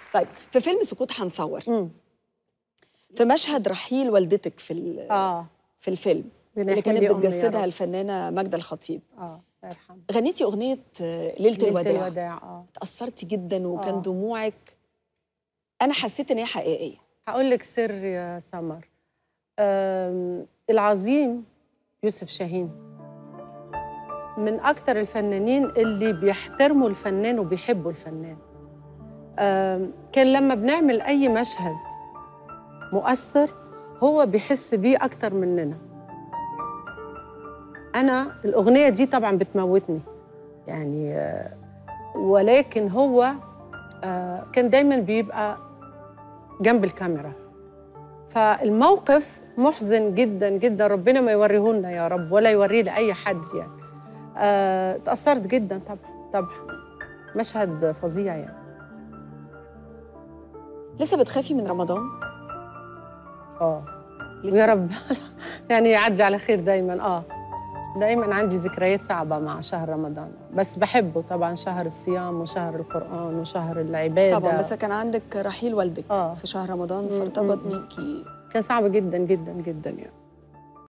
طيب في فيلم سكوت هنصور مم. في مشهد رحيل والدتك في ال- اه في الفيلم اللي بنحكي كانت لي أمي يا بتجسدها رب. الفنانه ماجده الخطيب اه الله يرحمها غنيتي اغنيه آه، ليله ليلة الوداع الوداع اه تاثرتي جدا وكان آه. دموعك انا حسيت ان هي حقيقيه هقول لك سر يا سمر آم، العظيم يوسف شاهين من أكتر الفنانين اللي بيحترموا الفنان وبيحبوا الفنان آم، كان لما بنعمل أي مشهد مؤثر هو بيحس بيه أكتر مننا أنا الأغنية دي طبعا بتموتني يعني آه، ولكن هو آه، كان دايما بيبقى جنب الكاميرا فالموقف محزن جدا جدا ربنا ما يوريهولنا يا رب ولا يوريه لاي حد يعني آه، تاثرت جدا طبعا طبعا مشهد فظيع يعني لسه بتخافي من رمضان اه لسه ويا رب يعني يعدي على خير دايما اه دايما عندي ذكريات صعبة مع شهر رمضان بس بحبه طبعا شهر الصيام وشهر القرآن وشهر العبادة طبعا بس كان عندك رحيل والدك آه. في شهر رمضان مم، فارتبط مم، مم. بيكي كان صعب جدا جدا جدا يعني